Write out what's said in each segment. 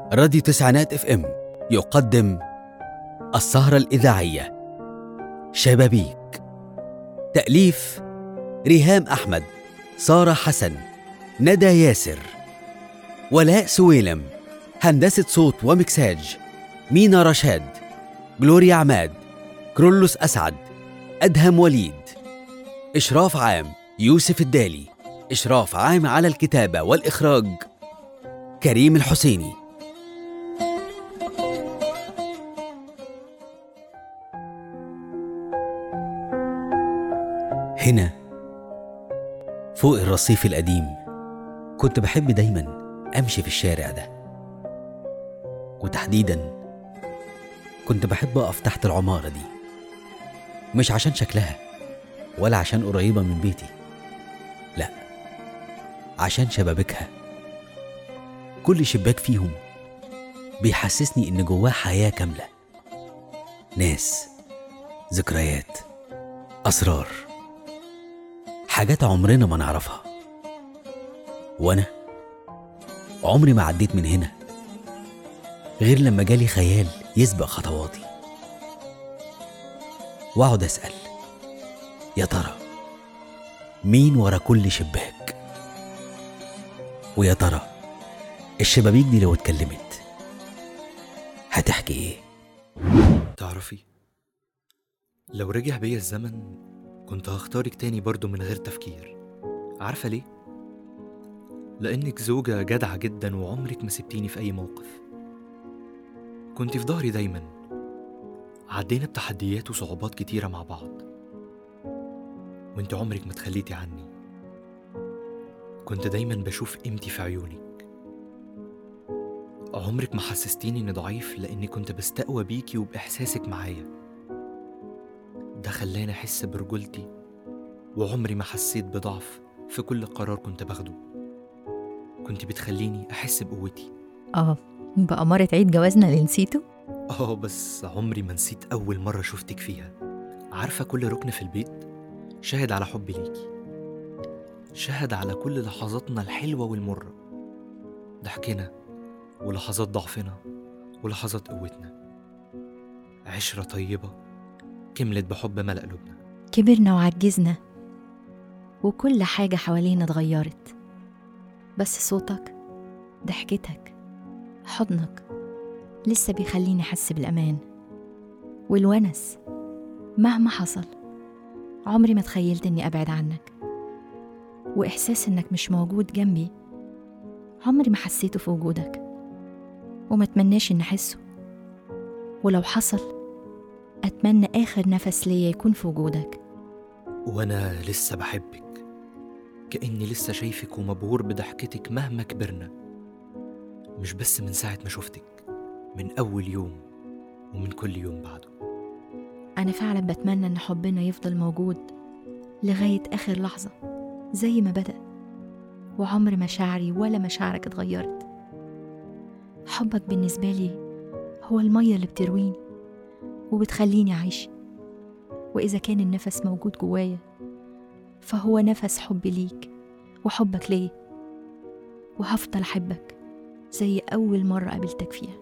راديو تسعينات اف ام يقدم السهرة الإذاعية شبابيك تأليف ريهام أحمد سارة حسن ندى ياسر ولاء سويلم هندسة صوت ومكساج مينا رشاد جلوريا عماد كرولوس أسعد أدهم وليد إشراف عام يوسف الدالي إشراف عام على الكتابة والإخراج كريم الحسيني هنا فوق الرصيف القديم كنت بحب دايما أمشي في الشارع ده وتحديدا كنت بحب أقف تحت العمارة دي مش عشان شكلها ولا عشان قريبة من بيتي لا عشان شبابيكها كل شباك فيهم بيحسسني إن جواه حياة كاملة ناس ذكريات أسرار حاجات عمرنا ما نعرفها وأنا عمري ما عديت من هنا غير لما جالي خيال يسبق خطواتي واقعد اسال يا ترى مين ورا كل شباك ويا ترى الشبابيك دي لو اتكلمت هتحكي ايه تعرفي لو رجع بيا الزمن كنت هختارك تاني برضو من غير تفكير عارفة ليه؟ لأنك زوجة جدعة جدا وعمرك ما سبتيني في أي موقف كنت في ظهري دايما عدينا بتحديات وصعوبات كتيرة مع بعض وانت عمرك ما تخليتي عني كنت دايما بشوف قيمتي في عيونك عمرك ما حسستيني اني ضعيف لاني كنت بستقوى بيكي وباحساسك معايا ده خلاني احس برجولتي وعمري ما حسيت بضعف في كل قرار كنت باخده كنت بتخليني احس بقوتي اه بأمارة عيد جوازنا اللي نسيته اه بس عمري ما نسيت اول مرة شفتك فيها عارفة كل ركن في البيت شاهد على حبي ليكي شاهد على كل لحظاتنا الحلوة والمرة ضحكنا ولحظات ضعفنا ولحظات قوتنا عشرة طيبة كملت بحب ملأ قلوبنا كبرنا وعجزنا وكل حاجة حوالينا اتغيرت بس صوتك ضحكتك حضنك لسه بيخليني أحس بالأمان والونس مهما حصل عمري ما تخيلت إني أبعد عنك وإحساس إنك مش موجود جنبي عمري ما حسيته في وجودك وما أتمناش إن أحسه ولو حصل أتمنى آخر نفس ليا يكون في وجودك وانا لسه بحبك كأني لسه شايفك ومبهور بضحكتك مهما كبرنا مش بس من ساعة ما شفتك من أول يوم ومن كل يوم بعده أنا فعلا بتمنى إن حبنا يفضل موجود لغاية آخر لحظة زي ما بدأ وعمر مشاعري ولا مشاعرك اتغيرت حبك بالنسبة لي هو المية اللي بترويني وبتخليني عايشة وإذا كان النفس موجود جوايا فهو نفس حبي ليك وحبك ليا وهفضل أحبك زي أول مرة قابلتك فيها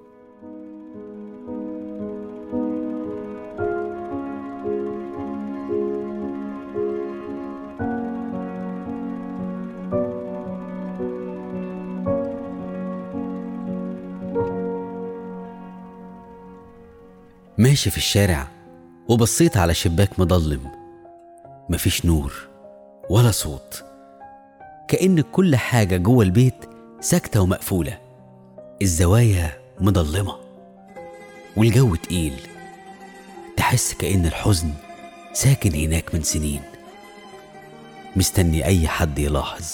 ماشي في الشارع وبصيت على شباك مضلم مفيش نور ولا صوت كأن كل حاجة جوه البيت ساكتة ومقفولة الزوايا مضلمة والجو تقيل تحس كأن الحزن ساكن هناك من سنين مستني أي حد يلاحظ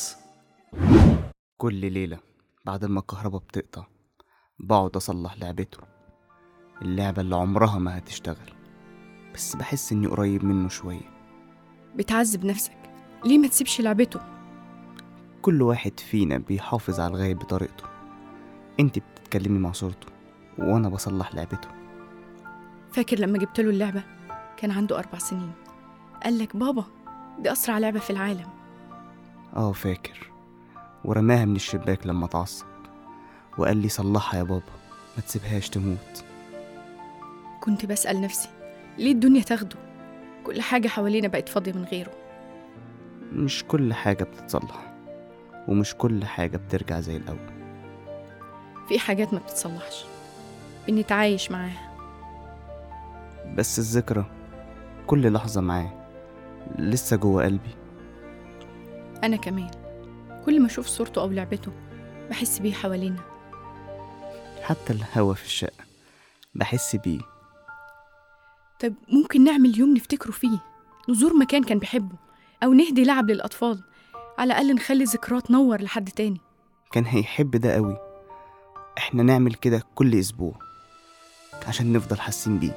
كل ليلة بعد ما الكهرباء بتقطع بقعد أصلح لعبته اللعبة اللي عمرها ما هتشتغل بس بحس إني قريب منه شوية بتعذب نفسك ليه ما تسيبش لعبته كل واحد فينا بيحافظ على الغايب بطريقته انت بتتكلمي مع صورته وأنا بصلح لعبته فاكر لما جبت له اللعبة كان عنده أربع سنين قال لك بابا دي أسرع لعبة في العالم اه فاكر ورماها من الشباك لما اتعصب وقال لي صلحها يا بابا ما تسيبهاش تموت كنت بسأل نفسي ليه الدنيا تاخده كل حاجة حوالينا بقت فاضية من غيره مش كل حاجة بتتصلح ومش كل حاجة بترجع زي الأول في حاجات ما بتتصلحش بنتعايش معاها بس الذكرى كل لحظة معاه لسه جوه قلبي أنا كمان كل ما أشوف صورته أو لعبته بحس بيه حوالينا حتى الهوا في الشقة بحس بيه طب ممكن نعمل يوم نفتكره فيه نزور مكان كان بيحبه أو نهدي لعب للأطفال على الأقل نخلي ذكراه تنور لحد تاني كان هيحب ده قوي احنا نعمل كده كل أسبوع عشان نفضل حاسين بيه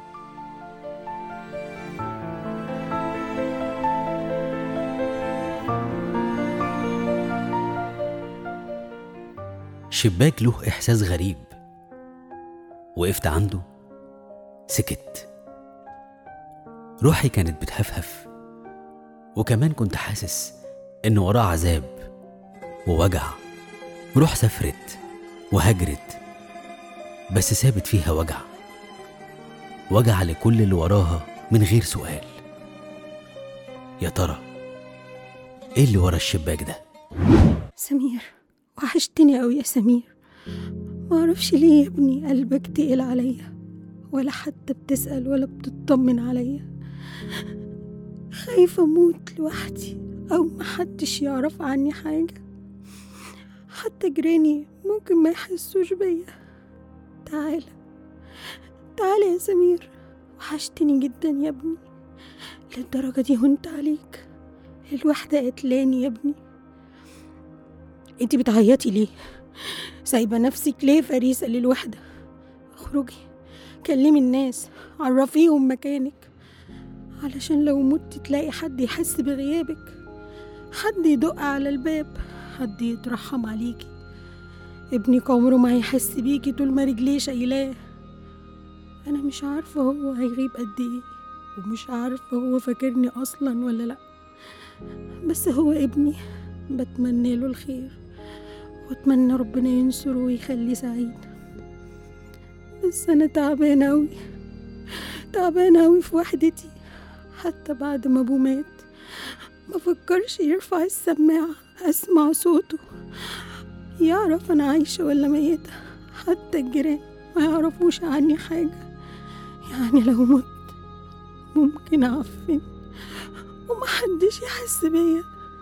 شباك له إحساس غريب وقفت عنده سكت روحي كانت بتهفهف وكمان كنت حاسس إن وراه عذاب ووجع روح سافرت وهجرت بس سابت فيها وجع وجع لكل اللي وراها من غير سؤال يا ترى ايه اللي ورا الشباك ده سمير وحشتني أوي يا سمير معرفش ليه يا ابني قلبك تقل عليا ولا حتى بتسأل ولا بتطمن عليا خايفة أموت لوحدي أو محدش يعرف عني حاجة حتى جيراني ممكن ما يحسوش بيا تعالى تعالى يا سمير وحشتني جدا يا ابني للدرجة دي هنت عليك الوحدة قتلاني يا ابني انتي بتعيطي ليه سايبة نفسك ليه فريسة للوحدة اخرجي كلمي الناس عرفيهم مكانك علشان لو مت تلاقي حد يحس بغيابك حد يدق على الباب حد يترحم عليكي ابنك عمره ما هيحس بيكي طول ما رجليه شايلاه انا مش عارفة هو هيغيب قد ايه ومش عارفة هو فاكرني اصلا ولا لا بس هو ابني بتمنى له الخير واتمنى ربنا ينصره ويخليه سعيد بس انا تعبانه اوي تعبانه اوي في وحدتي حتى بعد ما ابوه مات ما فكرش يرفع السماعه اسمع صوته يعرف انا عايشه ولا ميته حتى الجيران ما يعرفوش عني حاجه يعني لو مت ممكن اعفن ومحدش يحس بيا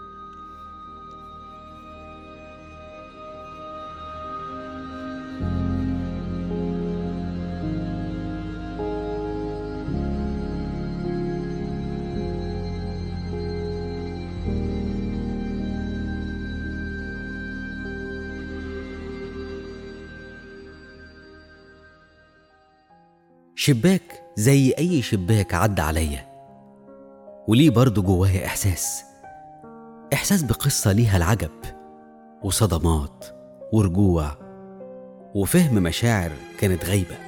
شباك زي أي شباك عدى عليا وليه برضه جوايا إحساس إحساس بقصة ليها العجب وصدمات ورجوع وفهم مشاعر كانت غايبة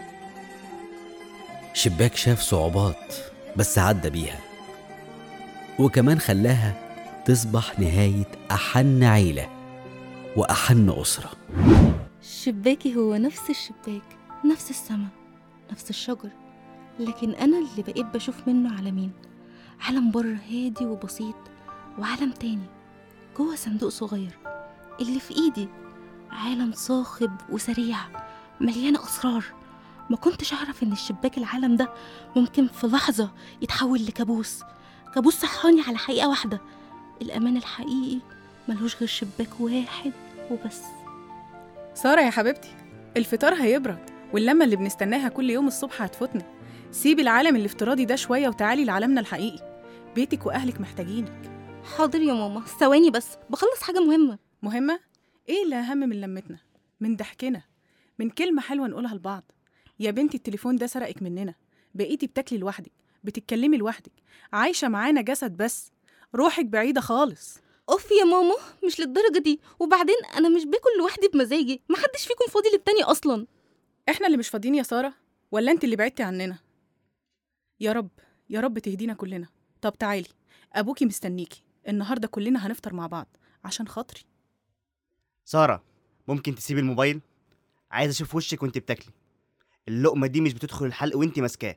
شباك شاف صعوبات بس عدى بيها وكمان خلاها تصبح نهاية أحن عيلة وأحن أسرة شباكي هو نفس الشباك نفس السما نفس الشجر لكن أنا اللي بقيت بشوف منه عالمين عالم بره هادي وبسيط وعالم تاني جوه صندوق صغير اللي في إيدي عالم صاخب وسريع مليان أسرار ما كنتش أعرف إن الشباك العالم ده ممكن في لحظة يتحول لكابوس كابوس صحاني على حقيقة واحدة الأمان الحقيقي ملوش غير شباك واحد وبس سارة يا حبيبتي الفطار هيبرد واللمة اللي بنستناها كل يوم الصبح هتفوتنا سيبي العالم الافتراضي ده شوية وتعالي لعالمنا الحقيقي بيتك وأهلك محتاجينك حاضر يا ماما ثواني بس بخلص حاجة مهمة مهمة؟ إيه اللي أهم من لمتنا؟ من ضحكنا من كلمة حلوة نقولها لبعض يا بنتي التليفون ده سرقك مننا بقيتي بتاكلي لوحدك بتتكلمي لوحدك عايشة معانا جسد بس روحك بعيدة خالص اوف يا ماما مش للدرجة دي وبعدين أنا مش باكل لوحدي بمزاجي محدش فيكم فاضي للتاني أصلا احنا اللي مش فاضيين يا سارة ولا انت اللي بعدتي عننا يا رب يا رب تهدينا كلنا طب تعالي ابوكي مستنيكي النهارده كلنا هنفطر مع بعض عشان خاطري سارة ممكن تسيب الموبايل عايز اشوف وشك وانت بتاكلي اللقمه دي مش بتدخل الحلق وانت ماسكاه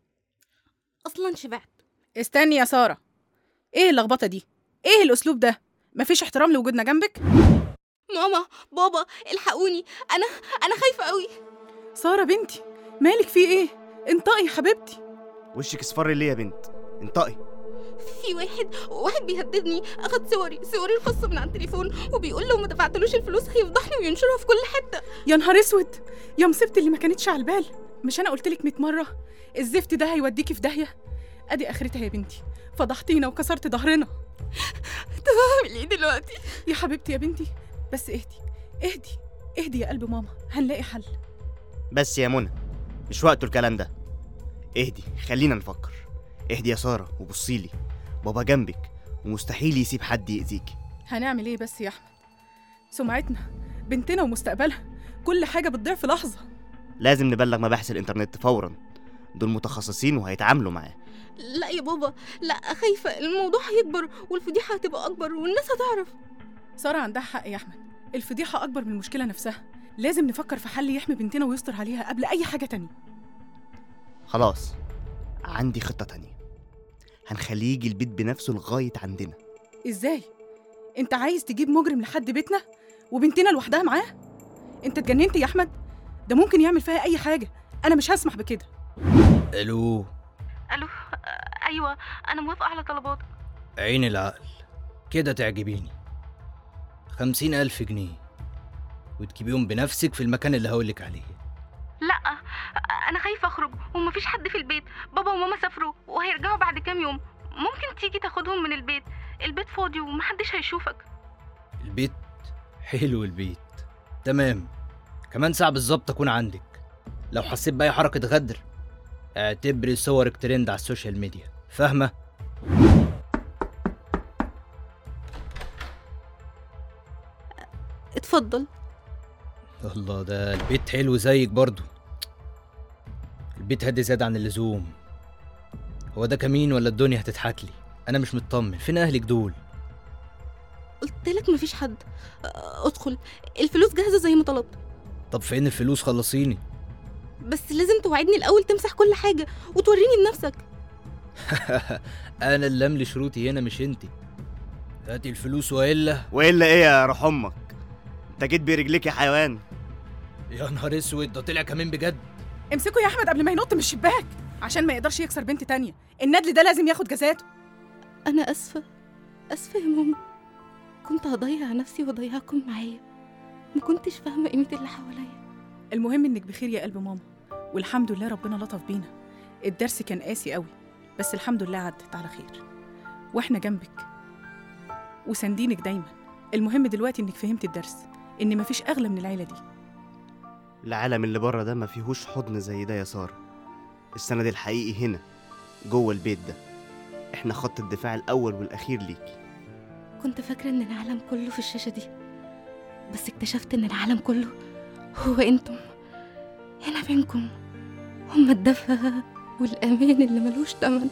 اصلا شبعت استني يا ساره ايه اللخبطه دي ايه الاسلوب ده مفيش احترام لوجودنا جنبك ماما بابا الحقوني انا انا خايفه قوي ساره بنتي مالك في ايه انطقي يا حبيبتي وشك اصفر ليه يا بنت انطقي في واحد واحد بيهددني اخد صوري صوري الخاصه من على التليفون وبيقول لو ما دفعتلوش الفلوس هيفضحني وينشرها في كل حته يا نهار اسود يا مصيبتي اللي ما كانتش على البال مش انا قلت لك 100 مره الزفت ده هيوديكي في داهيه ادي اخرتها يا بنتي فضحتينا وكسرت ظهرنا اعمل ايه دلوقتي يا حبيبتي يا بنتي بس اهدي اهدي اهدي يا قلب ماما هنلاقي حل بس يا منى مش وقته الكلام ده اهدي خلينا نفكر اهدي يا ساره وبصيلي بابا جنبك ومستحيل يسيب حد يأذيكي هنعمل ايه بس يا احمد سمعتنا بنتنا ومستقبلها كل حاجه بتضيع في لحظه لازم نبلغ مباحث الانترنت فورا دول متخصصين وهيتعاملوا معاه لا يا بابا لا خايفه الموضوع هيكبر والفضيحه هتبقى اكبر والناس هتعرف ساره عندها حق يا احمد الفضيحه اكبر من المشكله نفسها لازم نفكر في حل يحمي بنتنا ويستر عليها قبل اي حاجه تانية خلاص عندي خطة تانية هنخليه يجي البيت بنفسه لغاية عندنا ازاي انت عايز تجيب مجرم لحد بيتنا وبنتنا لوحدها معاه انت اتجننت يا احمد ده ممكن يعمل فيها اي حاجه انا مش هسمح بكده الو الو ايوه انا موافقه على طلباتك عين العقل كده تعجبيني خمسين ألف جنيه وتجيبيهم بنفسك في المكان اللي هقولك عليه لا انا خايفه اخرج ومفيش حد في البيت بابا وماما سافروا وهيرجعوا بعد كام يوم ممكن تيجي تاخدهم من البيت البيت فاضي ومحدش هيشوفك البيت حلو البيت تمام كمان ساعة بالظبط أكون عندك لو حسيت بأي حركة غدر اعتبري صورك ترند على السوشيال ميديا فاهمة؟ اتفضل الله ده البيت حلو زيك برضو البيت هادي زيادة عن اللزوم هو ده كمين ولا الدنيا هتضحك لي أنا مش مطمن فين أهلك دول قلت لك مفيش حد اه، ادخل الفلوس جاهزه زي ما طلبت طب فين الفلوس خلصيني بس لازم توعدني الاول تمسح كل حاجه وتوريني بنفسك أنا اللي أملي شروطي هنا مش أنتي هاتي الفلوس وإلا وإلا إيه يا روح أمك أنت جيت برجليك يا حيوان يا نهار أسود ده طلع كمان بجد امسكوا يا احمد قبل ما ينط من الشباك عشان ما يقدرش يكسر بنت تانية الندل ده لازم ياخد جزاته انا اسفه اسفه يا ماما كنت هضيع نفسي واضيعكم معايا ما كنتش فاهمه قيمه اللي حواليا المهم انك بخير يا قلب ماما والحمد لله ربنا لطف بينا الدرس كان قاسي قوي بس الحمد لله عدت على خير واحنا جنبك وساندينك دايما المهم دلوقتي انك فهمت الدرس ان مفيش اغلى من العيله دي العالم اللي بره ده ما فيهوش حضن زي ده يا سارة السند الحقيقي هنا جوه البيت ده احنا خط الدفاع الأول والأخير ليكي كنت فاكره ان العالم كله في الشاشه دي بس اكتشفت ان العالم كله هو انتم هنا بينكم هما الدفى والامان اللي ملوش تمن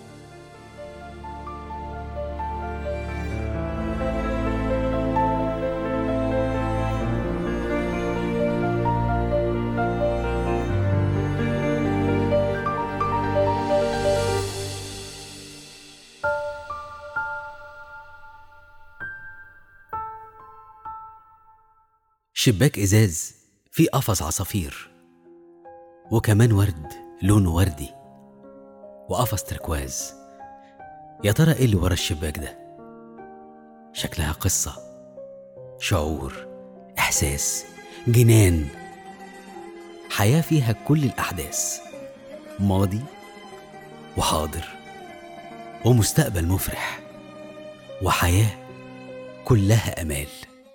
شباك إزاز فيه قفص عصافير وكمان ورد لونه وردي وقفص تركواز يا ترى ايه اللي ورا الشباك ده شكلها قصة شعور إحساس جنان حياة فيها كل الأحداث ماضي وحاضر ومستقبل مفرح وحياة كلها أمال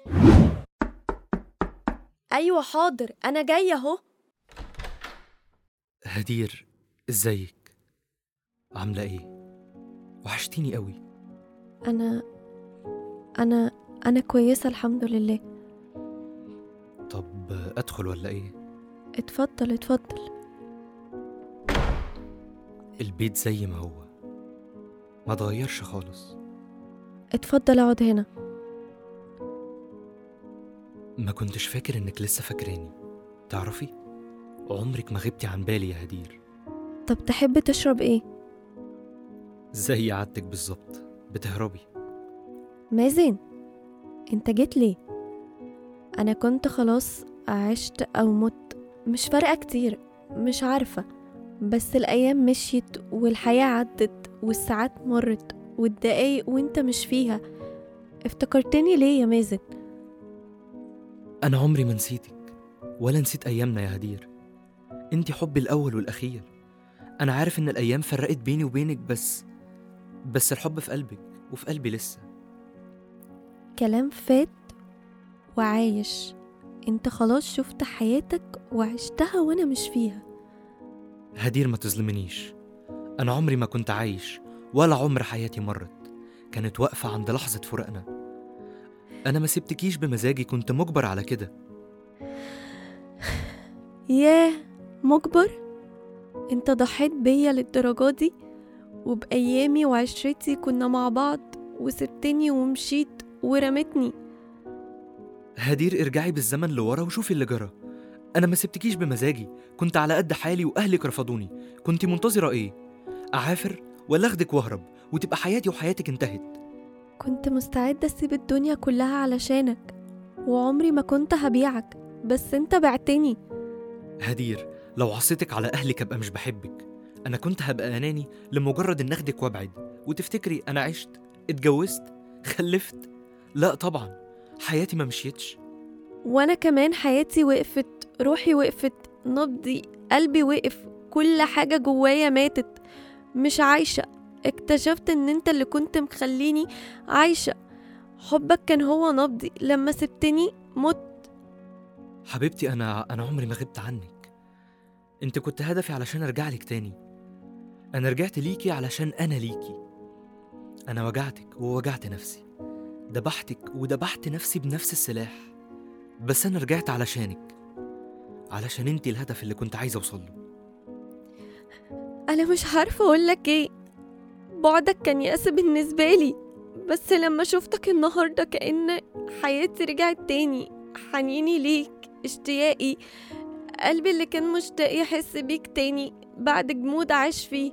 أيوة حاضر أنا جاية أهو هدير ازيك عامله ايه وحشتيني قوي أنا أنا أنا كويسة الحمد لله طب ادخل ولا ايه اتفضل اتفضل البيت زي ما هو ما اتغيرش خالص اتفضل اقعد هنا ما كنتش فاكر انك لسه فاكراني تعرفي عمرك ما غبتي عن بالي يا هدير طب تحب تشرب ايه زي عادتك بالظبط بتهربي مازن انت جيت ليه انا كنت خلاص عشت او مت مش فارقه كتير مش عارفه بس الايام مشيت والحياه عدت والساعات مرت والدقايق وانت مش فيها افتكرتني ليه يا مازن أنا عمري ما نسيتك ولا نسيت أيامنا يا هدير أنت حبي الأول والأخير أنا عارف إن الأيام فرقت بيني وبينك بس بس الحب في قلبك وفي قلبي لسه كلام فات وعايش انت خلاص شفت حياتك وعشتها وانا مش فيها هدير ما تظلمنيش أنا عمري ما كنت عايش ولا عمر حياتي مرت كانت واقفة عند لحظة فراقنا أنا ما سبتكيش بمزاجي كنت مجبر على كده ياه مجبر انت ضحيت بيا للدرجة دي وبأيامي وعشرتي كنا مع بعض وسبتني ومشيت ورمتني هدير ارجعي بالزمن لورا وشوفي اللي جرى أنا ما سبتكيش بمزاجي كنت على قد حالي وأهلك رفضوني كنت منتظرة إيه؟ أعافر ولا أخدك وأهرب وتبقى حياتي وحياتك انتهت كنت مستعدة أسيب الدنيا كلها علشانك وعمري ما كنت هبيعك بس انت بعتني هدير لو عصيتك على أهلك أبقى مش بحبك أنا كنت هبقى أناني لمجرد إن أخدك وأبعد وتفتكري أنا عشت اتجوزت خلفت لا طبعا حياتي ما مشيتش وانا كمان حياتي وقفت روحي وقفت نبضي قلبي وقف كل حاجة جوايا ماتت مش عايشة اكتشفت ان انت اللي كنت مخليني عايشة حبك كان هو نبضي لما سبتني مت حبيبتي أنا أنا عمري ما غبت عنك أنت كنت هدفي علشان أرجع لك تاني أنا رجعت ليكي علشان أنا ليكي أنا وجعتك ووجعت نفسي دبحتك ودبحت نفسي بنفس السلاح بس أنا رجعت علشانك علشان أنت الهدف اللي كنت عايز أوصله انا مش عارفة اقولك ايه بعدك كان يأس بالنسبة لي بس لما شفتك النهاردة كأن حياتي رجعت تاني حنيني ليك اشتياقي قلبي اللي كان مشتاق يحس بيك تاني بعد جمود عاش فيه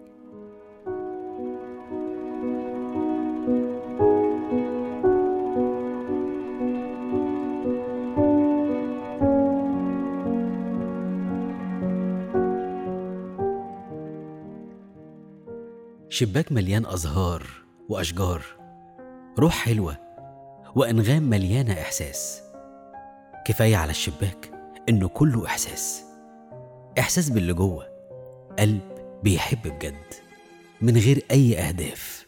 شباك مليان أزهار وأشجار روح حلوة وأنغام مليانة إحساس كفاية على الشباك إنه كله إحساس إحساس باللي جوه قلب بيحب بجد من غير أي أهداف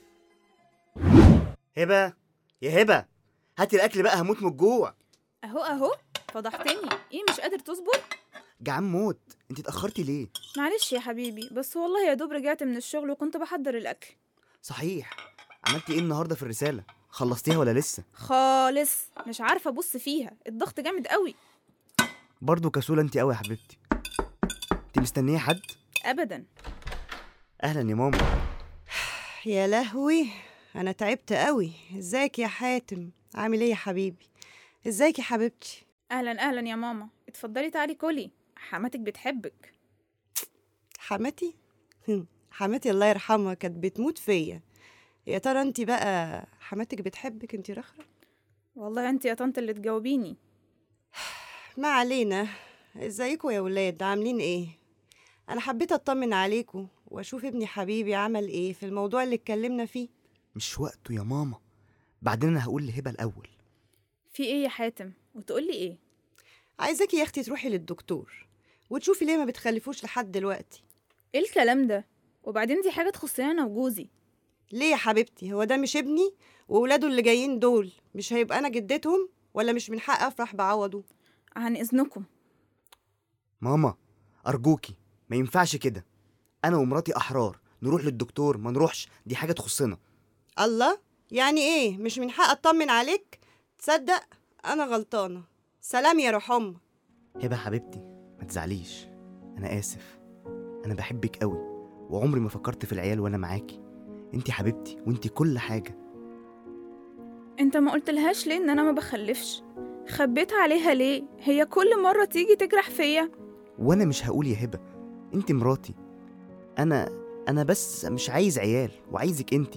هبة يا هبة هاتي الأكل بقى هموت من الجوع اهو اهو فضحتني ايه مش قادر تصبر جعان موت انت اتأخرتي ليه معلش يا حبيبي بس والله يا دوب رجعت من الشغل وكنت بحضر الاكل صحيح عملتي ايه النهاردة في الرسالة خلصتيها ولا لسه خالص مش عارفه ابص فيها الضغط جامد قوي برضه كسولة انت قوي يا حبيبتي انت مستنية حد ابدا اهلا يا ماما يا لهوي انا تعبت قوي ازيك يا حاتم عامل ايه يا حبيبي ازيك يا حبيبتي اهلا اهلا يا ماما اتفضلي تعالي كلي حماتك بتحبك حماتي هم، حماتي الله يرحمها كانت بتموت فيا يا ترى انت بقى حماتك بتحبك انت رخرة والله انت يا طنط اللي تجاوبيني ما علينا ازيكوا يا ولاد عاملين ايه انا حبيت اطمن عليكوا واشوف ابني حبيبي عمل ايه في الموضوع اللي اتكلمنا فيه مش وقته يا ماما بعدين انا هقول لهبة الأول في ايه يا حاتم وتقولي ايه عايزاكي يا اختي تروحي للدكتور وتشوفي ليه ما بتخلفوش لحد دلوقتي ايه الكلام ده وبعدين دي حاجه تخصني انا وجوزي ليه يا حبيبتي هو ده مش ابني وولاده اللي جايين دول مش هيبقى انا جدتهم ولا مش من حق افرح بعوضه عن اذنكم ماما أرجوكي ما ينفعش كده أنا ومراتي أحرار نروح للدكتور ما نروحش دي حاجة تخصنا الله يعني ايه مش من حق اطمن عليك تصدق انا غلطانه سلام يا روح امك هبة حبيبتي ما تزعليش أنا آسف أنا بحبك قوي وعمري ما فكرت في العيال وأنا معاكي انتي حبيبتي وانتي كل حاجة انت ما قلتلهاش ليه ان انا ما بخلفش خبيت عليها ليه هي كل مرة تيجي تجرح فيا وانا مش هقول يا هبه انت مراتي انا انا بس مش عايز عيال وعايزك انت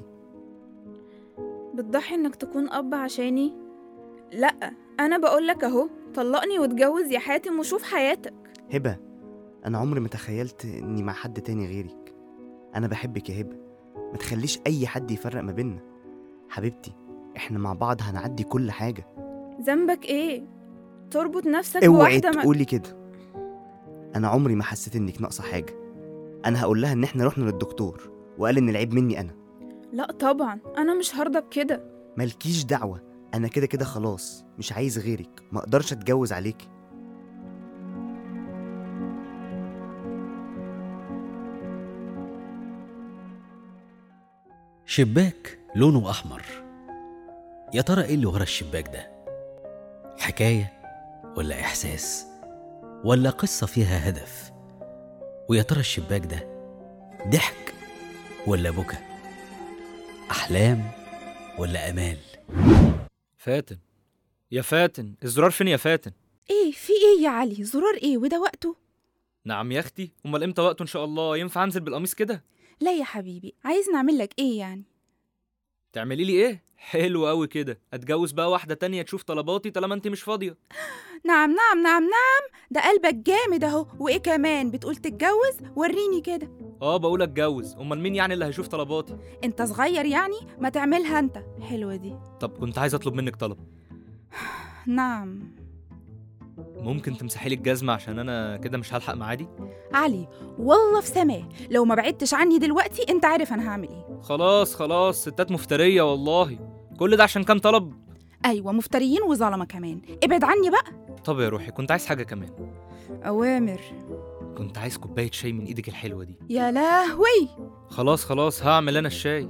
بتضحي انك تكون اب عشاني لا انا بقولك اهو طلقني واتجوز يا حاتم وشوف حياتك هبه انا عمري ما تخيلت اني مع حد تاني غيرك انا بحبك يا هبه ما تخليش اي حد يفرق ما بيننا حبيبتي احنا مع بعض هنعدي كل حاجه ذنبك ايه تربط نفسك اوعي بواحدة ما... تقولي كده انا عمري ما حسيت انك ناقصه حاجه انا هقول لها ان احنا رحنا للدكتور وقال ان العيب مني انا لا طبعا انا مش هرضى بكده مالكيش دعوه انا كده كده خلاص مش عايز غيرك ما اقدرش اتجوز عليكي شباك لونه أحمر يا ترى إيه اللي ورا الشباك ده؟ حكاية ولا إحساس ولا قصة فيها هدف ويا ترى الشباك ده ضحك ولا بكى أحلام ولا أمال فاتن يا فاتن الزرار فين يا فاتن ايه في ايه يا علي زرار ايه وده وقته نعم يا اختي امال امتى وقته ان شاء الله ينفع انزل بالقميص كده لا يا حبيبي عايز نعمل لك ايه يعني تعملي لي ايه حلو قوي كده اتجوز بقى واحده تانية تشوف طلباتي طالما انت مش فاضيه نعم نعم نعم نعم ده قلبك جامد اهو وايه كمان بتقول تتجوز وريني كده اه بقول اتجوز امال مين يعني اللي هيشوف طلباتي انت صغير يعني ما تعملها انت حلوه دي طب كنت عايز اطلب منك طلب نعم ممكن تمسحي لي الجزمه عشان انا كده مش هلحق معادي علي والله في سماه لو ما بعدتش عني دلوقتي انت عارف انا هعمل ايه خلاص خلاص ستات مفتريه والله كل ده عشان كام طلب ايوه مفتريين وظلمه كمان ابعد عني بقى طب يا روحي كنت عايز حاجه كمان اوامر كنت عايز كوبايه شاي من ايدك الحلوه دي يا لهوي خلاص خلاص هعمل انا الشاي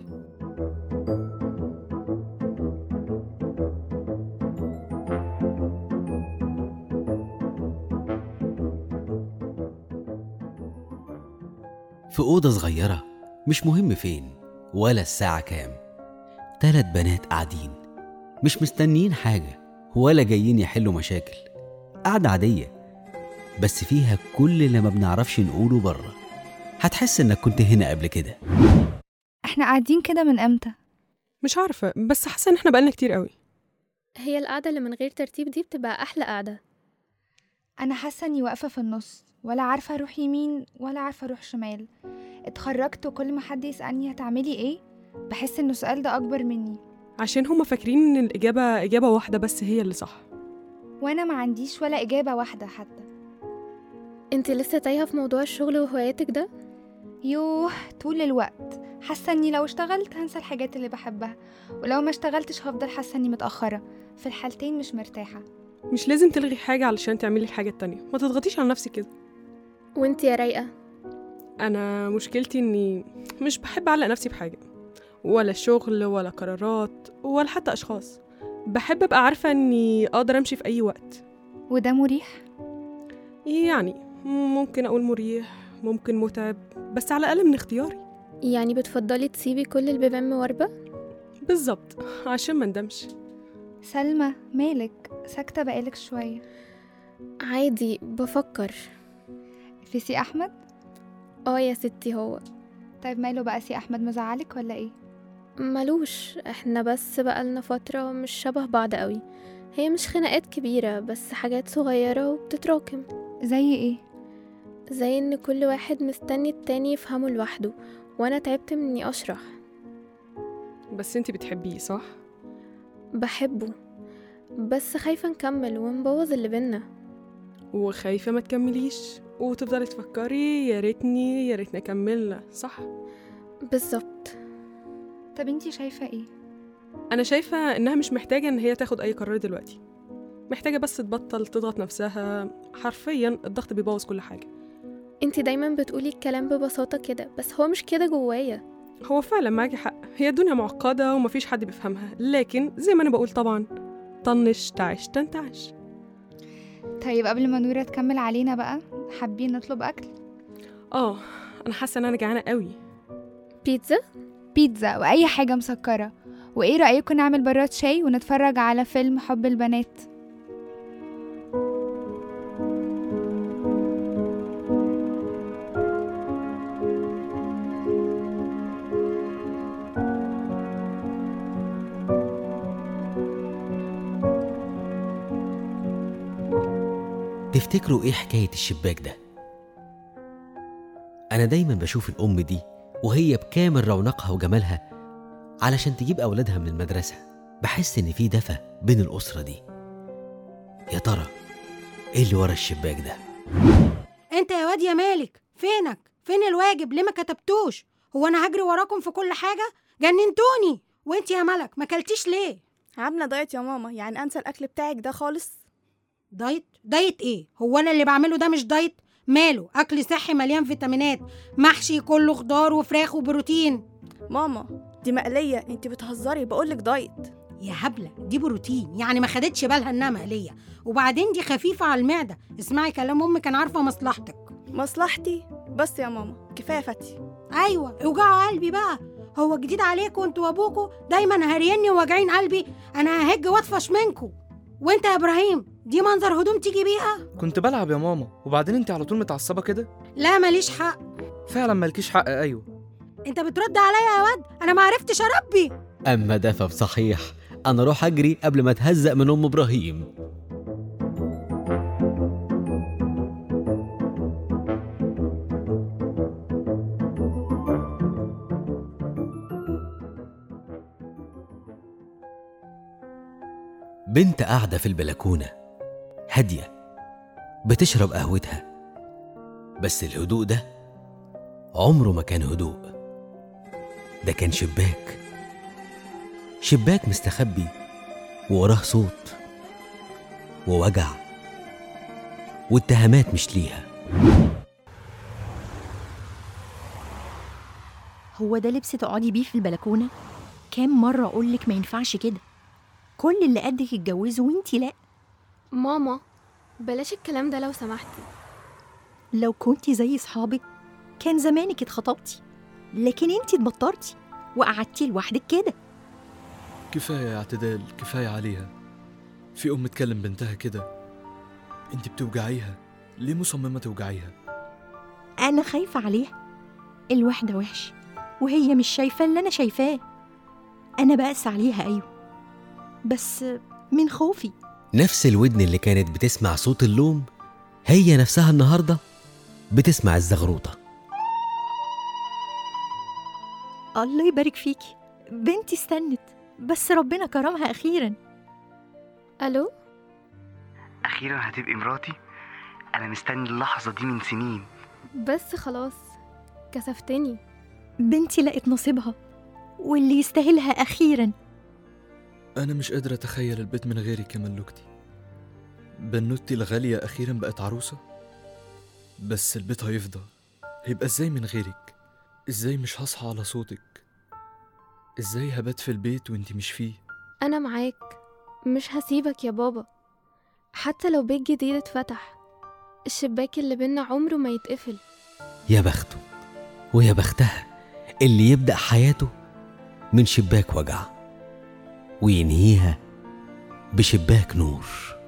في أوضة صغيرة مش مهم فين ولا الساعة كام تلات بنات قاعدين مش مستنيين حاجة ولا جايين يحلوا مشاكل قعدة عادية بس فيها كل اللي ما بنعرفش نقوله بره هتحس انك كنت هنا قبل كده احنا قاعدين كده من امتى مش عارفة بس حاسة ان احنا بقالنا كتير قوي هي القعدة اللي من غير ترتيب دي بتبقى أحلى قعدة انا حاسه اني واقفه في النص ولا عارفه اروح يمين ولا عارفه اروح شمال اتخرجت وكل ما حد يسالني هتعملي ايه بحس انه السؤال ده اكبر مني عشان هما فاكرين ان الإجابة إجابة واحدة بس هي اللي صح وانا ما عنديش ولا اجابه واحده حتى انت لسه تايهة في موضوع الشغل وهواياتك ده يوه طول الوقت حاسه اني لو اشتغلت هنسى الحاجات اللي بحبها ولو ما اشتغلتش هفضل حاسه اني متاخره في الحالتين مش مرتاحه مش لازم تلغي حاجة علشان تعملي الحاجة التانية ما تضغطيش على نفسك كده وانت يا رايقة أنا مشكلتي إني مش بحب أعلق نفسي بحاجة ولا شغل ولا قرارات ولا حتى أشخاص بحب أبقى عارفة إني أقدر أمشي في أي وقت وده مريح يعني ممكن أقول مريح ممكن متعب بس على الأقل من اختياري يعني بتفضلي تسيبي كل البيبان مواربة بالظبط عشان ما ندمش سلمى مالك ساكته بقالك شويه عادي بفكر في سي احمد اه يا ستي هو طيب ماله بقى سي احمد مزعلك ولا ايه ملوش احنا بس بقالنا فترة مش شبه بعض قوي هي مش خناقات كبيرة بس حاجات صغيرة وبتتراكم زي ايه زي ان كل واحد مستني التاني يفهمه لوحده وانا تعبت من اني اشرح بس انتي بتحبيه صح؟ بحبه بس خايفة نكمل ونبوظ اللي بينا وخايفة ما تكمليش وتفضلي تفكري يا ريتني يا ريتنا كملنا صح؟ بالظبط طب انتي شايفه ايه أنا شايفة إنها مش محتاجة إن هي تاخد أي قرار دلوقتي محتاجة بس تبطل تضغط نفسها حرفيا الضغط بيبوظ كل حاجة انتي دايما بتقولي الكلام ببساطة كده بس هو مش كده جوايا هو فعلا معاكي حق هي الدنيا معقدة ومفيش حد بيفهمها لكن زي ما أنا بقول طبعا طنش تعش تنتعش طيب قبل ما نورة تكمل علينا بقى حابين نطلب اكل اه أنا حاسة إن أنا جعانة قوي بيتزا بيتزا واي حاجه مسكره وايه رايكم نعمل براد شاي ونتفرج على فيلم حب البنات تفتكروا ايه حكاية الشباك ده؟ أنا دايما بشوف الأم دي وهي بكامل رونقها وجمالها علشان تجيب أولادها من المدرسة بحس إن في دفى بين الأسرة دي يا ترى ايه اللي ورا الشباك ده؟ انت يا واد يا مالك فينك فين الواجب ليه ما كتبتوش هو انا هجري وراكم في كل حاجه جننتوني وانت يا ملك ما كلتيش ليه عامله دايت يا ماما يعني انسى الاكل بتاعك ده خالص دايت دايت ايه هو انا اللي بعمله ده مش دايت ماله اكل صحي مليان فيتامينات محشي كله خضار وفراخ وبروتين ماما دي مقليه انت بتهزري بقولك دايت يا هبله دي بروتين يعني ما خدتش بالها انها مقليه وبعدين دي خفيفه على المعده اسمعي كلام امك انا عارفه مصلحتك مصلحتي بس يا ماما كفايه فتي ايوه اوجعوا قلبي بقى هو جديد عليكم انتوا وابوكوا دايما هاريني وواجعين قلبي انا ههج واطفش منكم وانت يا ابراهيم دي منظر هدوم تيجي بيها كنت بلعب يا ماما وبعدين انت على طول متعصبه كده لا ماليش حق فعلا مالكيش حق ايوه انت بترد عليا يا واد انا ما عرفتش اربي أما ده فبصحيح أنا أروح أجري قبل ما أتهزق من أم إبراهيم بنت قاعدة في البلكونة هادية بتشرب قهوتها بس الهدوء ده عمره ما كان هدوء ده كان شباك شباك مستخبي ووراه صوت ووجع واتهامات مش ليها هو ده لبس تقعدي بيه في البلكونة؟ كام مرة أقولك ما ينفعش كده كل اللي قدك اتجوزوا وانتي لأ ماما بلاش الكلام ده لو سمحتي لو كنتي زي صحابك كان زمانك اتخطبتي لكن انتي اتبطرتي وقعدتي لوحدك كده كفايه يا اعتدال كفايه عليها في ام تكلم بنتها كده انت بتوجعيها ليه مصممه توجعيها أنا خايفة عليها الواحدة وحش وهي مش شايفة اللي أنا شايفاه أنا بأس عليها أيوه بس من خوفي نفس الودن اللي كانت بتسمع صوت اللوم هي نفسها النهاردة بتسمع الزغروطة الله يبارك فيكي بنتي استنت بس ربنا كرمها أخيرا الو اخيرا هتبقي مراتي انا مستني اللحظه دي من سنين بس خلاص كسفتني بنتي لقت نصيبها واللي يستاهلها أخيرا انا مش قادر اتخيل البيت من غيرك يا ملوكتي بنوتي الغاليه اخيرا بقت عروسه بس البيت هيفضى هيبقى ازاي من غيرك ازاي مش هصحى على صوتك ازاي هبات في البيت وانت مش فيه انا معاك مش هسيبك يا بابا حتى لو بيت جديد اتفتح الشباك اللي بينا عمره ما يتقفل يا بخته ويا بختها اللي يبدأ حياته من شباك وجع وينهيها بشباك نور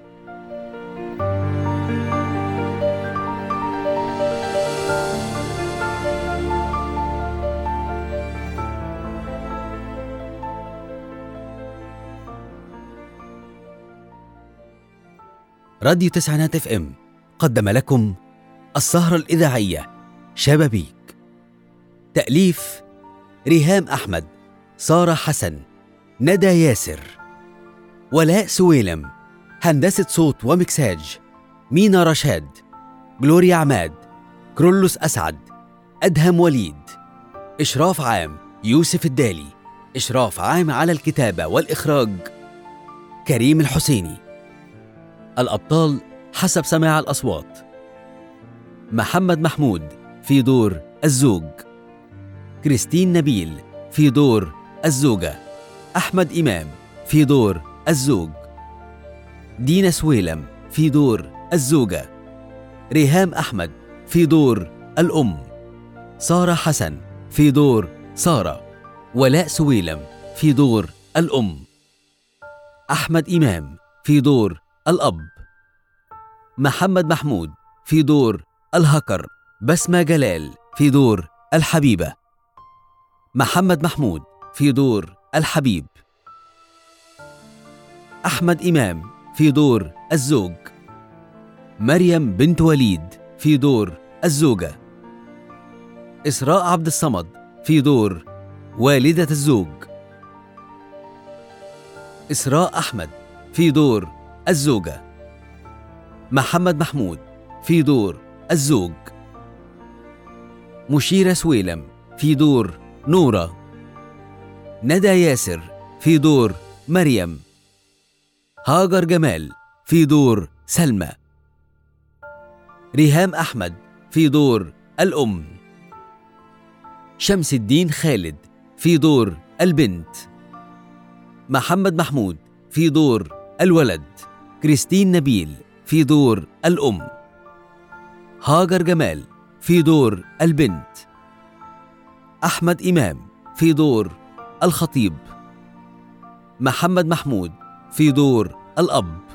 راديو تسعينات اف ام قدم لكم السهرة الإذاعية شبابيك تأليف ريهام أحمد سارة حسن ندى ياسر ولاء سويلم هندسة صوت ومكساج مينا رشاد جلوريا عماد كرولوس أسعد أدهم وليد إشراف عام يوسف الدالي إشراف عام على الكتابة والإخراج كريم الحسيني الأبطال حسب سماع الأصوات محمد محمود في دور الزوج كريستين نبيل في دور الزوجة أحمد إمام في دور الزوج دينا سويلم في دور الزوجة ريهام أحمد في دور الأم سارة حسن في دور سارة ولاء سويلم في دور الأم أحمد إمام في دور الأب محمد محمود في دور الهكر بسمة جلال في دور الحبيبة محمد محمود في دور الحبيب أحمد إمام في دور الزوج مريم بنت وليد في دور الزوجة إسراء عبد الصمد في دور والدة الزوج إسراء أحمد في دور الزوجة محمد محمود في دور الزوج مشيرة سويلم في دور نورة ندى ياسر في دور مريم هاجر جمال في دور سلمى ريهام أحمد في دور الأم شمس الدين خالد في دور البنت محمد محمود في دور الولد كريستين نبيل في دور الأم هاجر جمال في دور البنت أحمد إمام في دور الخطيب محمد محمود في دور الأب